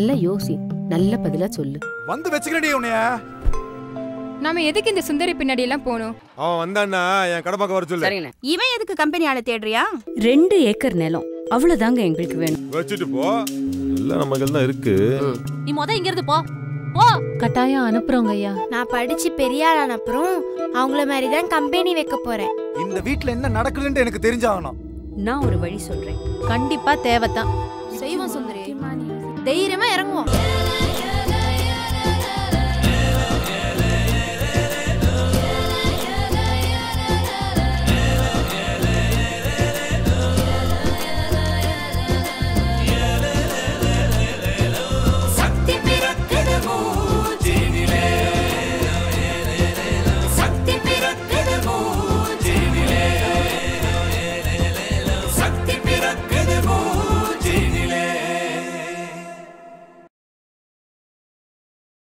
நல்லா யோசி நல்ல பதிலா சொல்லு வந்து வச்சுக்கிறடி உன்னைய நாம எதுக்கு இந்த சுந்தரி பின்னாடி எல்லாம் போகணும் அவன் வந்தான்னா என் கடை பக்கம் வர சொல்லு சரிங்கண்ணே இவன் எதுக்கு கம்பெனி ஆள தேடுறியா ரெண்டு ஏக்கர் நிலம் அவ்வளவுதாங்க எங்களுக்கு வேணும் வச்சுட்டு போ எல்லாம் நம்ம கையில் தான் இருக்கு நீ முத இங்க இருந்து போ போ கட்டாயம் அனுப்புறோங்க ஐயா நான் படிச்சு பெரிய ஆளான அப்புறம் அவங்கள மாதிரி தான் கம்பெனி வைக்க போறேன் இந்த வீட்ல என்ன நடக்குதுன்னு எனக்கு தெரிஞ்சாகணும் நான் ஒரு வழி சொல்றேன் கண்டிப்பா தேவைதான் செய்வோம் சுந்தரி தைரியமா இறங்குவோம்